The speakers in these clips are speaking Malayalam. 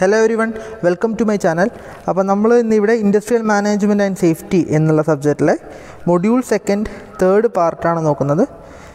hello everyone welcome to my channel അപ്പോൾ നമ്മൾ ഇന്നിവിടെ ഇൻഡസ്ട്രിയൽ മാനേജ്മെൻറ്റ് ആൻഡ് സേഫ്റ്റി എന്നുള്ള സബ്ജക്റ്റിലെ മൊഡ്യൂൾ സെക്കൻഡ് തേർഡ് പാർട്ടാണ് നോക്കുന്നത്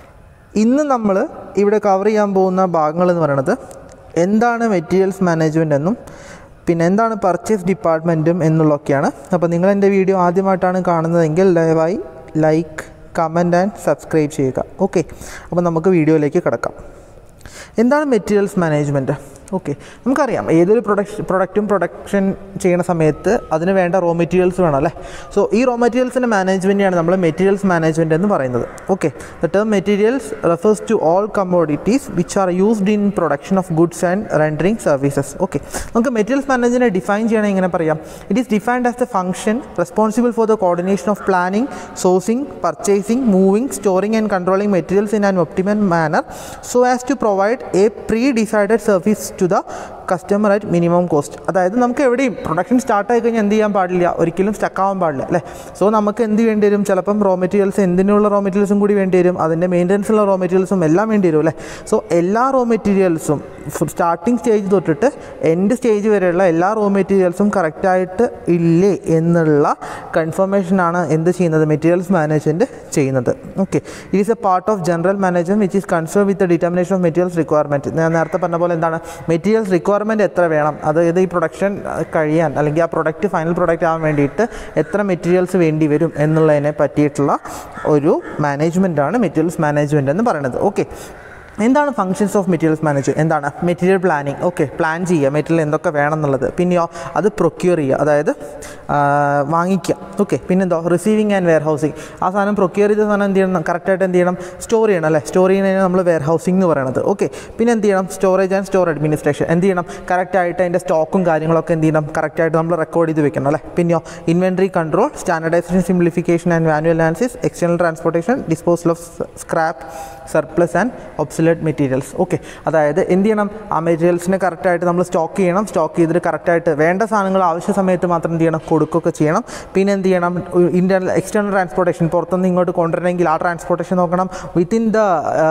ഇന്ന് നമ്മൾ ഇവിടെ കവർ ചെയ്യാൻ പോകുന്ന ഭാഗങ്ങൾ എന്ന് പറയുന്നത് എന്താണ് മെറ്റീരിയൽസ് മാനേജ്മെൻ്റ് എന്നും പിന്നെ എന്താണ് പർച്ചേസ് ഡിപ്പാർട്ട്മെൻറ്റും എന്നുള്ളതൊക്കെയാണ് അപ്പോൾ നിങ്ങൾ എൻ്റെ വീഡിയോ ആദ്യമായിട്ടാണ് കാണുന്നതെങ്കിൽ ദയവായി ലൈക്ക് കമൻറ്റ് ആൻഡ് സബ്സ്ക്രൈബ് ചെയ്യുക ഓക്കെ അപ്പോൾ നമുക്ക് വീഡിയോയിലേക്ക് കിടക്കാം എന്താണ് മെറ്റീരിയൽസ് മാനേജ്മെൻറ്റ് ഓക്കെ നമുക്കറിയാം ഏതൊരു പ്രൊഡക്ഷൻ പ്രൊഡക്റ്റും പ്രൊഡക്ഷൻ ചെയ്യുന്ന സമയത്ത് അതിന് വേണ്ട റോ മെറ്റീരിയൽസ് വേണം അല്ലേ സോ ഈ റോ മെറ്റീരിയൽസിൻ്റെ മാനേജ്മെൻറ്റിയാണ് നമ്മൾ മെറ്റീരിയൽസ് മാനേജ്മെൻറ്റ് എന്ന് പറയുന്നത് okay the term materials refers to all commodities which are used in production of goods and rendering services okay നമുക്ക് മെറ്റീരിയൽസ് മാനേജ്മെൻറ്റിനെ ഡിഫൈൻ ചെയ്യണമെങ്കിൽ ഇങ്ങനെ പറയാം it is defined as the function responsible for the coordination of planning sourcing purchasing moving storing and controlling materials in an optimal manner so as to provide a pre decided service to the customer at minimum cost അതായത് നമുക്ക് എവിടെയും പ്രൊഡക്ഷൻ സ്റ്റാർട്ട് ആയി കഴിഞ്ഞാൽ എന്ത് ചെയ്യാൻ പാടില്ല ഒരിക്കലും സ്റ്റക്ക് ആവാൻ പാടില്ല അല്ലേ സോ നമുക്ക് എന്ത് വേണ്ടി വരും ചിലപ്പം റോ മെറ്റീരിയൽസ് എന്തിനുള്ള റോ മെറ്റീരിയൽസും കൂടി വേണ്ടി വരും അതിൻ്റെ മെയിൻ്റനൻസുള്ള റോ മെറ്റീരിയൽസും എല്ലാം വേണ്ടി വരും അല്ലേ സോ എല്ലാ റോ മെറ്റീരിയൽസും സ്റ്റാർട്ടിങ് സ്റ്റേജ് തൊട്ടിട്ട് എൻഡ് സ്റ്റേജ് വരെയുള്ള എല്ലാ റോ മെറ്റീരിയൽസും കറക്റ്റായിട്ട് ഇല്ലേ എന്നുള്ള കൺഫർമേഷനാണ് എന്ത് ചെയ്യുന്നത് മെറ്റീരിയൽസ് മാനേജ്മെൻറ്റ് ചെയ്യുന്നത് okay it is a part of general management which is concern with the determination of materials requirement ഞാൻ നേരത്തെ പറഞ്ഞ പോലെ എന്താണ് മെറ്റീരിയൽസ് റിക്വയർമെൻറ്റ് എത്ര വേണം അതായത് ഈ പ്രൊഡക്ഷൻ കഴിയാൻ അല്ലെങ്കിൽ ആ പ്രൊഡക്റ്റ് ഫൈനൽ പ്രൊഡക്റ്റ് ആവാൻ വേണ്ടിയിട്ട് എത്ര മെറ്റീരിയൽസ് വേണ്ടി വരും എന്നുള്ളതിനെ പറ്റിയിട്ടുള്ള ഒരു മാനേജ്മെൻറ്റാണ് മെറ്റീരിയൽസ് മാനേജ്മെൻറ്റ് എന്ന് പറയുന്നത് ഓക്കെ എന്താണ് ഫങ്ഷൻസ് ഓഫ് മെറ്റീരിയൽസ് മാനേജ്മെൻറ്റ് എന്താണ് മെറ്റീരിയൽ പ്ലാനിങ് ഓക്കെ പ്ലാൻ ചെയ്യുക മെറ്റീരിയൽ എന്തൊക്കെ വേണം എന്നുള്ളത് പിന്നെയോ അത് പ്രൊക്യൂർ ചെയ്യുക അതായത് ആ, വാങ്ങിക്കുക ഓക്കെ പിന്നെന്തോ റിസീവിങ് ആൻഡ് വെയർ ഹൗസിങ് ആ സാധനം പ്രൊക്യൂർ ചെയ്ത സാധനം എന്ത് ചെയ്യണം കറക്റ്റായിട്ട് എന്ത് ചെയ്യണം സ്റ്റോർ ചെയ്യണം അല്ലേ സ്റ്റോർ ചെയ്യുന്നതിന് നമ്മൾ വെയർ ഹൗസിംഗ് എന്ന് പറയുന്നത് ഓക്കെ പിന്നെ എന്ത് ചെയ്യണം സ്റ്റോറേജ് ആൻഡ് സ്റ്റോർ അഡ്മിനിസ്ട്രേഷൻ എന്ത് ചെയ്യണം കറക്റ്റായിട്ട് അതിൻ്റെ സ്റ്റോക്കും കാര്യങ്ങളൊക്കെ എന്ത് ചെയ്യണം കറക്റ്റായിട്ട് നമ്മൾ റെക്കോർഡ് ചെയ്ത് വെക്കണം അല്ലേ പിന്നെയോ inventory control standardisation simplification and manual analysis external transportation disposal of scrap surplus and obsolete materials okay അതായത് എന്ത് ചെയ്യണം ആ മെറ്റീരിയൽസിനെ കറക്റ്റായിട്ട് നമ്മൾ സ്റ്റോക്ക് ചെയ്യണം സ്റ്റോക്ക് ചെയ്തിട്ട് കറക്റ്റായിട്ട് വേണ്ട സാധനങ്ങൾ ആവശ്യ സമയത്ത് മാത്രം എന്ത് ചെയ്യണം കൊടുക്കുകയൊക്കെ ചെയ്യണം പിന്നെ എന്ത് ചെയ്യണം ഇൻറ്റർണൽ എക്സ്റ്റേണൽ ട്രാൻസ്പോർട്ടേഷൻ പുറത്തുനിന്ന് ഇങ്ങോട്ട് കൊണ്ടുവരണമെങ്കിൽ ആ ട്രാൻസ്പോർട്ടേഷൻ നോക്കണം വിത്തിൻ ദ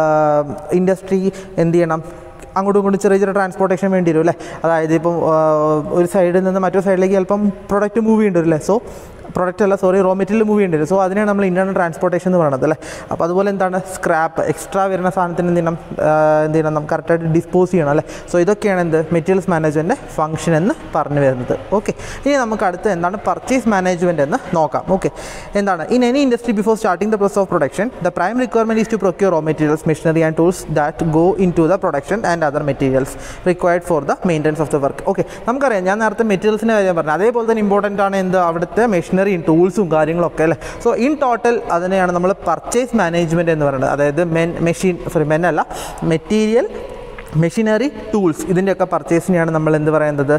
ഇൻഡസ്ട്രി എന്ത് ചെയ്യണം അങ്ങോട്ടും ഇങ്ങോട്ടും ചെറിയ ചെറിയ ട്രാൻസ്പോർട്ടേഷൻ വേണ്ടി വരും അല്ലേ അതായത് ഇപ്പം ആ, ഒരു സൈഡിൽ നിന്ന് മറ്റൊരു സൈഡിലേക്ക് ചിലപ്പം പ്രൊഡക്റ്റ് മൂവ് ചെയ്യേണ്ടി വരും അല്ലേ സോ പ്രൊഡക്റ്റ് അല്ല സോറി റോ മെറ്റീരിയൽ മൂവ് ചെയ്യേണ്ടി വരും സോ അതിനാണ് നമ്മൾ ഇൻറ്റർണൽ ട്രാൻസ്പോർട്ടേഷൻ എന്ന് പറയുന്നത് അല്ലേ അപ്പോൾ അതുപോലെ എന്താണ് സ്ക്രാപ്പ് എക്സ്ട്രാ വരുന്ന സാധനത്തിന് എന്ത് ചെയ്യണം ആ, എന്ത് ചെയ്യണം നമുക്ക് കറക്റ്റായിട്ട് ഡിസ്പോസ് ചെയ്യണം അല്ലേ സോ ഇതൊക്കെയാണ് എന്ത് മെറ്റീരിയൽസ് മാനേജ്മെൻറ്റ് ഫംഗ്ഷൻ എന്ന് പറഞ്ഞു വരുന്നത് ഓക്കെ ഇനി നമുക്ക് അടുത്ത് എന്താണ് പർച്ചേസ് മാനേജ്മെൻറ്റ് എന്ന് നോക്കാം ഓക്കെ എന്താണ് in any industry before starting the process of production the prime requirement is to procure raw materials machinery and tools that go into the production and other materials required for the maintenance of the work okay നമുക്കറിയാം ഞാൻ നേരത്തെ മെറ്റീരിയൽസിൻ്റെ കാര്യം പറഞ്ഞു അതേപോലെ തന്നെ ഇമ്പോർട്ടൻ്റ് ആണ് എന്ത് അവിടുത്തെ മെഷീനറിയും ടൂൾസും കാര്യങ്ങളൊക്കെ അല്ലേ സോ ഇൻ ടോട്ടൽ അതിനെയാണ് നമ്മൾ പർച്ചേസ് മാനേജ്മെൻറ്റ് എന്ന് പറയുന്നത് അതായത് മെൻ മെഷീൻ സോറി മെൻ അല്ല മെറ്റീരിയൽ മെഷീനറി ടൂൾസ് ഇതിൻ്റെയൊക്കെ പർച്ചേസിനെയാണ് നമ്മൾ എന്ത് പറയുന്നത്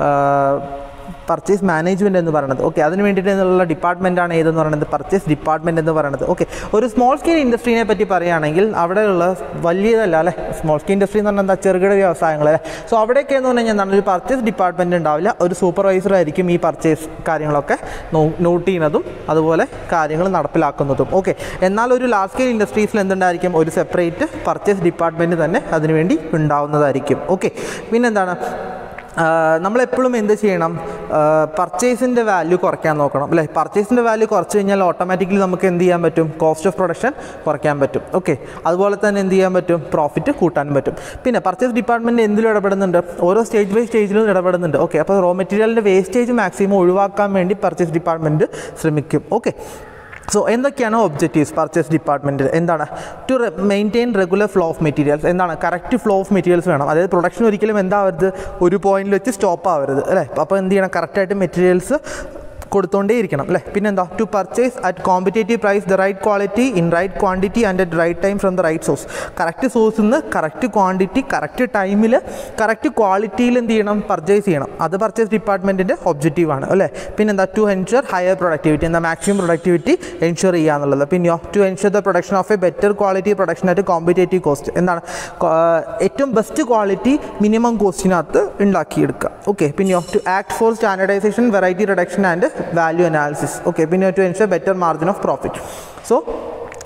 പർച്ചേസ് മാനേജ്മെൻറ്റ് എന്ന് പറയുന്നത് ഓക്കെ അതിന് വേണ്ടിയിട്ടുള്ള ഡിപ്പാർട്ട്മെൻറ്റാണ് ഏതെന്ന് പറയുന്നത് പർച്ചേസ് ഡിപ്പാർട്ട്മെൻറ്റ് എന്ന് പറയുന്നത് ഓക്കെ ഒരു സ്മോൾ സ്കെയിൽ ഇൻഡസ്ട്രീനെ പറ്റി പറയുകയാണെങ്കിൽ അവിടെയുള്ള വലിയതല്ല അല്ലേ സ്മോൾ സ്കെയിൽ ഇൻഡസ്ട്രി എന്ന് പറഞ്ഞാൽ എന്താ ചെറുകിട വ്യവസായങ്ങൾ അല്ലേ സോ അവിടെയൊക്കെ എന്ന് പറഞ്ഞു കഴിഞ്ഞാൽ ഒരു പർച്ചേസ് ഡിപ്പാർട്ട്മെൻറ്റ് ഉണ്ടാവില്ല ഒരു സൂപ്പർവൈസർ ആയിരിക്കും ഈ പർച്ചേസ് കാര്യങ്ങളൊക്കെ നോട്ട് ചെയ്യുന്നതും അതുപോലെ കാര്യങ്ങൾ നടപ്പിലാക്കുന്നതും ഓക്കെ എന്നാൽ ഒരു ലാർജ് സ്കെയിൽ ഇൻഡസ്ട്രീസിൽ എന്തുണ്ടായിരിക്കും ഒരു സെപ്പറേറ്റ് പർച്ചേസ് ഡിപ്പാർട്ട്മെൻറ്റ് തന്നെ അതിനുവേണ്ടി ഉണ്ടാവുന്നതായിരിക്കും ഓക്കെ പിന്നെന്താണ് നമ്മളെപ്പോഴും എന്ത് ചെയ്യണം പർച്ചേസിൻ്റെ വാല്യൂ കുറയ്ക്കാൻ നോക്കണം അല്ലേ പർച്ചേസിൻ്റെ വാല്യൂ കുറച്ച് കഴിഞ്ഞാൽ ഓട്ടോമാറ്റിക്കലി നമുക്ക് എന്ത് ചെയ്യാൻ പറ്റും കോസ്റ്റ് ഓഫ് പ്രൊഡക്ഷൻ കുറയ്ക്കാൻ പറ്റും ഓക്കെ അതുപോലെ തന്നെ എന്ത് ചെയ്യാൻ പറ്റും പ്രോഫിറ്റ് കൂട്ടാൻ പറ്റും പിന്നെ പർച്ചേസ് ഡിപ്പാർട്ട്മെൻറ്റ് എന്തിലും ഇടപെടുന്നുണ്ട് ഓരോ സ്റ്റേജ് ബൈ സ്റ്റേജിലും ഇടപെടുന്നുണ്ട് ഓക്കെ അപ്പോൾ റോ മെറ്റീരിയലിൻ്റെ വേസ്റ്റേജ് മാക്സിമം ഒഴിവാക്കാൻ വേണ്ടി പർച്ചേസ് ഡിപ്പാർട്ട്മെൻറ്റ് ശ്രമിക്കും ഓക്കെ സോ എന്തൊക്കെയാണ് ഒബ്ജക്റ്റീവ്സ് പർച്ചേസ് ഡിപ്പാർട്ട്മെൻറ്റിൽ എന്താണ് to maintain regular flow of materials എന്താണ് കറക്റ്റ് ഫ്ലോ ഓഫ് മെറ്റീരിയൽസ് വേണം അതായത് പ്രൊഡക്ഷൻ ഒരിക്കലും എന്താവരുത് ഒരു പോയിന്റിൽ വെച്ച് സ്റ്റോപ്പ് ആവരുത് അല്ലേ അപ്പോൾ എന്ത് ചെയ്യണം കറക്റ്റായിട്ട് മെറ്റീരിയൽസ് കൊടുത്തോണ്ടേയിരിക്കണം അല്ലേ പിന്നെന്താ to purchase at competitive price the right quality in right quantity and at right time from the right source correct സോഴ്സിൽ നിന്ന് കറക്റ്റ് ക്വാണ്ടിറ്റി കറക്റ്റ് ടൈമിൽ കറക്റ്റ് ക്വാളിറ്റിയിൽ എന്ത് ചെയ്യണം പർച്ചേസ് ചെയ്യണം അത് പർച്ചേസ് ഡിപ്പാർട്ട്മെൻറ്റിൻ്റെ ഒബ്ജക്റ്റീവ് ആണ് അല്ലേ പിന്നെന്താ ടു എൻഷുർ ഹയർ പ്രൊഡക്ടിവിറ്റി എന്താ മാക്സിമം പ്രൊഡക്ടിവിറ്റി എൻഷുർ ചെയ്യുക എന്നുള്ളത് പിന്നെയോ to ensure the production of a better quality production at competitive cost എന്താണ് കൊ- ഏറ്റവും ബെസ്റ്റ് ക്വാളിറ്റി മിനിമം കോസ്റ്റിനകത്ത് ഉണ്ടാക്കിയെടുക്കുക ഓക്കെ പിന്നെയോ to act for standardisation variety reduction and value analysis okay പിന്നെ to ensure better margin of profit so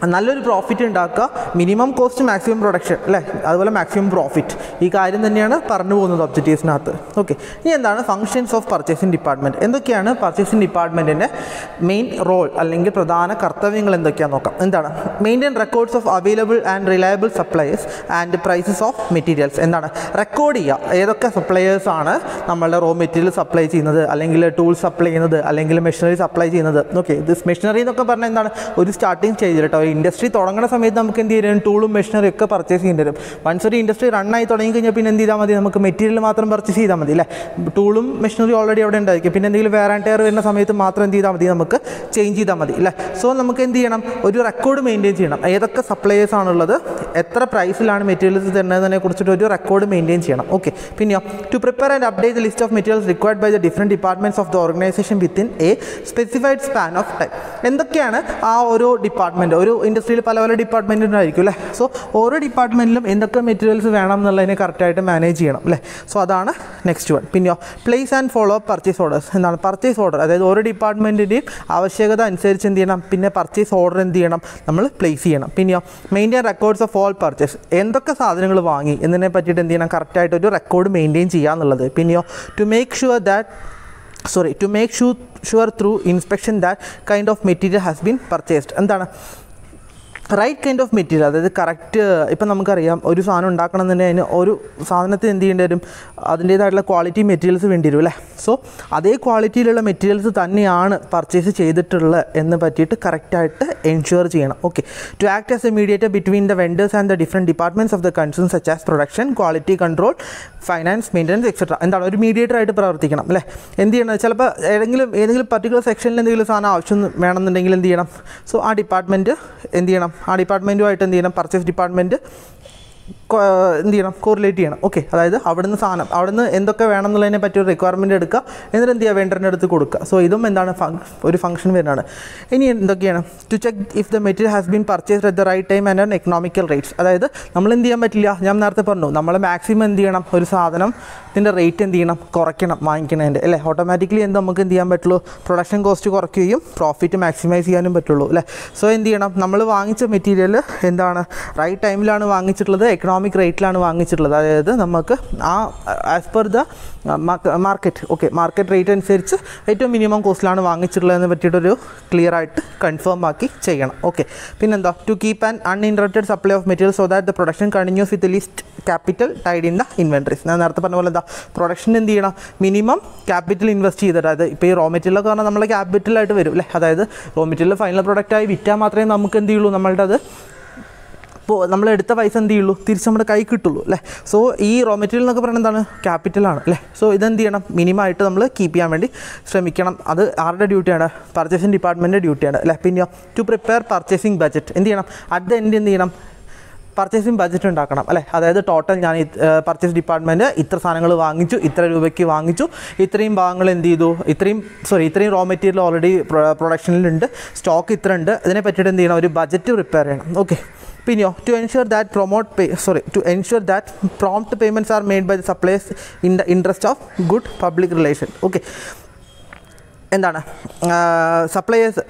നല്ലൊരു പ്രോഫിറ്റ് ഉണ്ടാക്കുക മിനിമം കോസ്റ്റ് മാക്സിമം പ്രൊഡക്ഷൻ അല്ലേ അതുപോലെ മാക്സിമം പ്രോഫിറ്റ് ഈ കാര്യം തന്നെയാണ് പറഞ്ഞു പോകുന്നത് ഒബ്ജക്റ്റീവ്സിനകത്ത് ഓക്കെ ഇനി എന്താണ് ഫങ്ഷൻസ് ഓഫ് പർച്ചേസിംഗ് ഡിപ്പാർട്ട്മെൻറ്റ് എന്തൊക്കെയാണ് പർച്ചേസിംഗ് ഡിപ്പാർട്ട്മെൻറ്റിൻ്റെ മെയിൻ റോൾ അല്ലെങ്കിൽ പ്രധാന കർത്തവ്യങ്ങൾ എന്തൊക്കെയാണെന്ന് നോക്കാം എന്താണ് maintain records of available and reliable supplies and prices of materials എന്താണ് റെക്കോർഡ് ചെയ്യുക ഏതൊക്കെ സപ്ലയേഴ്സ് ആണ് നമ്മളുടെ റോ മെറ്റീരിയൽ സപ്ലൈ ചെയ്യുന്നത് അല്ലെങ്കിൽ ടൂൾ സപ്ലൈ ചെയ്യുന്നത് അല്ലെങ്കിൽ മെഷീനറി സപ്ലൈ ചെയ്യുന്നത് ഓക്കെ ദിസ് മെഷീനറി എന്നൊക്കെ പറഞ്ഞാൽ എന്താണ് ഒരു സ്റ്റാർട്ടിങ് സ്റ്റേജ് കേട്ടോ ഇൻഡസ്ട്രി തുടങ്ങുന്ന സമയത്ത് നമുക്ക് എന്ത് ചെയ്യും ടൂളും മെഷീനറി ഒക്കെ പർച്ചേസ് ചെയ്യേണ്ടി വരും വൺസ് ഒരു ഇൻഡസ്ട്രി റണ്ണായി തുടങ്ങി കഴിഞ്ഞാൽ പിന്നെ എന്ത് ചെയ്താൽ മതി നമുക്ക് മെറ്റീരിയൽ മാത്രം പർച്ചേസ് ചെയ്താൽ മതി അല്ലേ ടൂളും മെഷീനറി ഓൾറെഡി അവിടെ ഉണ്ടായിരിക്കും പിന്നെ എന്തെങ്കിലും വേറെ ടയർ വരുന്ന സമയത്ത് മാത്രം എന്ത് ചെയ്താൽ മതി നമുക്ക് ചേഞ്ച് ചെയ്താൽ മതി അല്ലേ സോ നമുക്ക് എന്ത് ചെയ്യണം ഒരു റെക്കോർഡ് മെയിൻറ്റെയിൻ ചെയ്യണം ഏതൊക്കെ സപ്ലയേഴ്സ് ആണുള്ളത് എത്ര പ്രൈസിലാണ് മെറ്റീരിയൽസ് തരുന്നതിനെ കുറിച്ചിട്ട് ഒരു റെക്കോർഡ് മെയിൻറ്റെയിൻ ചെയ്യണം ഓക്കെ പിന്നെയോ to prepare and update the list of materials required by the different departments of the organisation within a specified span of time എന്തൊക്കെയാണ് ആ ഓരോ ഡിപ്പാർട്ട്മെൻറ്റ് ഒരു ഇൻഡസ്ട്രിയിൽ പല പല ഡിപ്പാർട്ട്മെൻറ്റുണ്ടായിരിക്കും അല്ലേ സോ ഓരോ ഡിപ്പാർട്ട്മെൻറ്റിലും എന്തൊക്കെ മെറ്റീരിയൽസ് വേണം എന്നുള്ളതിനെ കറക്റ്റായിട്ട് മാനേജ് ചെയ്യണം അല്ലേ സോ അതാണ് നെക്സ്റ്റ് വൺ പിന്നെയോ place and follow up purchase orders എന്താണ് പർച്ചേസ് ഓർഡർ അതായത് ഓരോ ഡിപ്പാർട്ട്മെൻറ്റിൻ്റെയും ആവശ്യകത അനുസരിച്ച് എന്ത് ചെയ്യണം പിന്നെ പർച്ചേസ് ഓർഡർ എന്ത് ചെയ്യണം നമ്മൾ പ്ലേസ് ചെയ്യണം പിന്നെയോ maintain records of all purchase എന്തൊക്കെ സാധനങ്ങൾ വാങ്ങി എന്നതിനെ പറ്റിയിട്ട് എന്ത് ചെയ്യണം കറക്റ്റായിട്ട് ഒരു റെക്കോർഡ് മെയിൻറ്റെയിൻ ചെയ്യുക എന്നുള്ളത് പിന്നെയോ to make sure that sorry to make shoe sure through inspection that kind of material has been purchased എന്താണ് റൈറ്റ് കൈൻഡ് ഓഫ് മെറ്റീരിയൽ അതായത് കറക്റ്റ് ഇപ്പം നമുക്കറിയാം ഒരു സാധനം ഉണ്ടാക്കണം എന്നുണ്ടെങ്കിൽ അതിന് ഒരു സാധനത്തിന് എന്ത് ചെയ്യേണ്ടി വരും അതിൻ്റേതായിട്ടുള്ള ക്വാളിറ്റി മെറ്റീരിയൽസ് വേണ്ടി വരും അല്ലേ സോ അതേ ക്വാളിറ്റിയിലുള്ള മെറ്റീരിയൽസ് തന്നെയാണ് പർച്ചേസ് ചെയ്തിട്ടുള്ളത് എന്ന് പറ്റിയിട്ട് കറക്റ്റായിട്ട് എൻഷുവർ ചെയ്യണം okay to act as a mediator between the vendors and the different departments of the concern such as production quality control finance maintenance etcetera എന്താണ് ഒരു മീഡിയേറ്റർ ആയിട്ട് പ്രവർത്തിക്കണം അല്ലേ എന്ത് ചെയ്യണം ചിലപ്പോൾ ഏതെങ്കിലും ഏതെങ്കിലും പർട്ടിക്കുലർ സെക്ഷനിൽ എന്തെങ്കിലും സാധനം ആവശ്യം വേണമെന്നുണ്ടെങ്കിൽ എന്ത് ചെയ്യണം സോ ആ ഡിപ്പാർട്ട്മെൻറ്റ് എന്ത് ചെയ്യണം ആ ഡിപ്പാർട്ട്മെൻറ്റുമായിട്ട് എന്ത് ചെയ്യണം പർച്ചേസ് ഡിപ്പാർട്ട്മെൻറ്റ് എന്ത് ചെയ്യണം കോറിലേറ്റ് ചെയ്യണം ഓക്കെ അതായത് അവിടുന്ന് സാധനം അവിടുന്ന് എന്തൊക്കെ വേണം എന്നുള്ളതിനെ പറ്റി ഒരു റിക്വയർമെൻറ്റ് എടുക്കുക എന്നിട്ട് എന്ത് ചെയ്യുക വെണ്ടറിൻ്റെ അടുത്ത് കൊടുക്കുക സോ ഇതും എന്താണ് ഫങ് ഒരു ഫംഗ്ഷൻ വരുന്നതാണ് ഇനി എന്തൊക്കെയാണ് to check if the material has been purchased at the right time and on economical rates അതായത് നമ്മൾ എന്ത് ചെയ്യാൻ പറ്റില്ല ഞാൻ നേരത്തെ പറഞ്ഞു നമ്മൾ മാക്സിമം എന്ത് ചെയ്യണം ഒരു സാധനം ഇതിൻ്റെ റേറ്റ് എന്ത് ചെയ്യണം കുറയ്ക്കണം വാങ്ങിക്കണതിൻ്റെ അല്ലേ ഓട്ടോമാറ്റിക്കലി എന്ത് നമുക്ക് എന്ത് ചെയ്യാൻ പറ്റുള്ളൂ പ്രൊഡക്ഷൻ കോസ്റ്റ് കുറയ്ക്കുകയും പ്രോഫിറ്റ് മാക്സിമൈസ് ചെയ്യാനും പറ്റുള്ളൂ അല്ലേ സോ എന്ത് ചെയ്യണം നമ്മൾ വാങ്ങിച്ച മെറ്റീരിയൽ എന്താണ് റൈറ്റ് ടൈമിലാണ് വാങ്ങിച്ചിട്ടുള്ളത് എക്കണോമിക് റേറ്റിലാണ് വാങ്ങിച്ചിട്ടുള്ളത് അതായത് നമുക്ക് ആ as per the market okay market rate അനുസരിച്ച് ഏറ്റവും മിനിമം കോസ്റ്റിലാണ് വാങ്ങിച്ചിട്ടുള്ളതെന്ന് പറ്റിയിട്ടൊരു ക്ലിയർ ആയിട്ട് കൺഫേം ആക്കി ചെയ്യണം ഓക്കെ പിന്നെന്താ to keep an uninterrupted supply of material so that the production continues with least capital tied in the inventories ഞാൻ നേരത്തെ പറഞ്ഞ പോലെ എന്താ പ്രൊഡക്ഷൻ എന്ത് ചെയ്യണം മിനിമം ക്യാപിറ്റൽ ഇൻവെസ്റ്റ് ചെയ്തിട്ട് അതായത് ഇപ്പോൾ ഈ റോ മെറ്റീരിയൽ ഒക്കെ പറഞ്ഞാൽ നമ്മളെ ക്യാപിറ്റലായിട്ട് വരും അല്ലേ അതായത് റോ മെറ്റീരിയൽ ഫൈനൽ പ്രൊഡക്റ്റായി വിറ്റാൽ മാത്രമേ നമുക്ക് എന്ത് ചെയ്യുള്ളൂ നമ്മളുടെ അത് ഇപ്പോൾ നമ്മൾ എടുത്ത പൈസ എന്ത് ചെയ്യുള്ളൂ തിരിച്ച് നമ്മുടെ കൈ കിട്ടുള്ളൂ അല്ലേ സോ ഈ റോ മെറ്റീരിയൽ എന്നൊക്കെ പറയുന്നത് എന്താണ് ക്യാപിറ്റലാണ് അല്ലേ സോ ഇതെന്ത് ചെയ്യണം മിനിമം ആയിട്ട് നമ്മൾ കീപ്പ് ചെയ്യാൻ വേണ്ടി ശ്രമിക്കണം അത് ആരുടെ ഡ്യൂട്ടിയാണ് പർച്ചേസിംഗ് ഡിപ്പാർട്ട്മെൻറ്റിൻ്റെ ഡ്യൂട്ടിയാണ് അല്ലേ പിന്നെയോ ടു പ്രിപ്പയർ പർച്ചേസിംഗ് ബജറ്റ് എന്ത് ചെയ്യണം അറ്റ് ദ എൻഡ് എന്ത് ചെയ്യണം പർച്ചേസിങ് ബഡ്ജറ്റ് ഉണ്ടാക്കണം അല്ലേ അതായത് ടോട്ടൽ ഞാൻ പർച്ചേസ് ഡിപ്പാർട്ട്മെൻറ്റ് ഇത്ര സാധനങ്ങൾ വാങ്ങിച്ചു ഇത്ര രൂപയ്ക്ക് വാങ്ങിച്ചു ഇത്രയും ഭാഗങ്ങൾ എന്ത് ചെയ്തു ഇത്രയും സോറി ഇത്രയും റോ മെറ്റീരിയൽ ഓൾറെഡി പ്രൊഡക്ഷനിലുണ്ട് സ്റ്റോക്ക് ഇത്ര ഉണ്ട് ഇതിനെ പറ്റിയിട്ട് എന്ത് ചെയ്യണം ഒരു ബജറ്റ് പ്രിപ്പയർ ചെയ്യണം ഓക്കെ പിന്നെയോ to ensure that promote pay sorry to ensure that prompt payments are made by the supplies in the interest of good public relation okay എന്താണ് സപ്ലയേഴ്സ്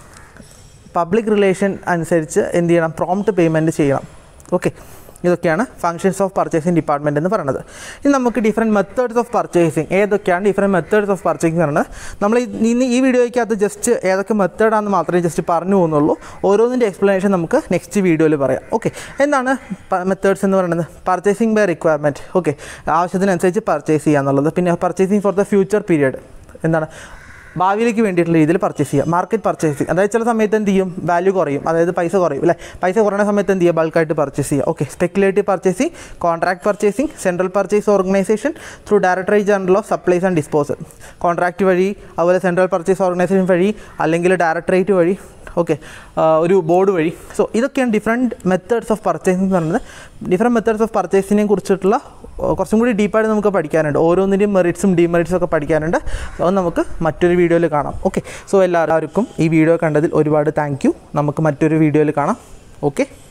പബ്ലിക് റിലേഷൻ അനുസരിച്ച് എന്ത് ചെയ്യണം പ്രോംപ്റ്റ് പേയ്മെൻറ്റ് ചെയ്യണം ഓക്കെ ഇതൊക്കെയാണ് ഫങ്ഷൻസ് ഓഫ് പർച്ചേസിംഗ് ഡിപ്പാർട്ട്മെൻറ്റ് എന്ന് പറയുന്നത് ഇനി നമുക്ക് ഡിഫറെൻറ്റ് മെത്തേഡ്സ് ഓഫ് പർച്ചേസിങ് ഏതൊക്കെയാണ് ഡിഫറെൻറ്റ് മെത്തേഡ്സ് ഓഫ് പർച്ചേസിംഗ് പറയുന്നത് നമ്മൾ ഈ- ഇന്ന് ഈ വീഡിയോയ്ക്കകത്ത് ജസ്റ്റ് ഏതൊക്കെ മെത്തേഡാണെന്ന് മാത്രമേ ജസ്റ്റ് പറഞ്ഞു പോകുന്നുള്ളൂ ഓരോന്നിൻ്റെ എക്സ്പ്ലനേഷൻ നമുക്ക് നെക്സ്റ്റ് വീഡിയോയിൽ പറയാം ഓക്കെ എന്താണ് മെത്തേഡ്സ് എന്ന് പറയുന്നത് പർച്ചേസിംഗ് ബൈ റിക്വയർമെൻറ്റ് ഓക്കെ ആവശ്യത്തിനനുസരിച്ച് പർച്ചേസ് ചെയ്യുക എന്നുള്ളത് പിന്നെ purchasing for the future period എന്താണ് ഭാവിയിലേക്ക് വേണ്ടിയിട്ടുള്ള രീതിയിൽ പർച്ചേസ് ചെയ്യുക മാർക്കറ്റ് പർച്ചേസിങ് അതായത് ചില സമയത്ത് എന്ത് ചെയ്യും വാല്യൂ കുറയും അതായത് പൈസ കുറയും അല്ലേ പൈസ കുറയുന്ന സമയത്ത് എന്ത് ചെയ്യുക ബൾക്കായിട്ട് പർച്ചേസ് ചെയ്യുക okay speculative purchasing contract purchasing central purchase organisation through directorate general of supplies and disposal contract വഴി അതുപോലെ സെൻട്രൽ പർച്ചേസ് ഓർഗനൈസേഷൻ വഴി അല്ലെങ്കിൽ ഡയറക്ടറേറ്റ് വഴി ഓക്കെ ഒരു ബോർഡ് വഴി സോ ഇതൊക്കെയാണ് ഡിഫറെൻറ്റ് മെത്തേഡ്സ് ഓഫ് പർച്ചേസിംഗ് എന്ന് പറയുന്നത് ഡിഫറെൻറ്റ് മെത്തേഡ്സ് ഓഫ് പർച്ചേസിനെ കുറിച്ചിട്ടുള്ള ഏഹ്, കുറച്ചും കൂടി ഡീപ്പായിട്ട് നമുക്ക് പഠിക്കാനുണ്ട് ഓരോന്നിൻ്റെയും മെറിറ്റ്സും ഡിമെറിറ്റ്സും ഒക്കെ പഠിക്കാനുണ്ട് അത് നമുക്ക് മറ്റൊരു വീഡിയോയിൽ കാണാം ഓക്കെ സോ എല്ലാവർക്കും ഈ വീഡിയോ കണ്ടതിൽ ഒരുപാട് താങ്ക് യു നമുക്ക് മറ്റൊരു വീഡിയോയിൽ കാണാം ഓക്കെ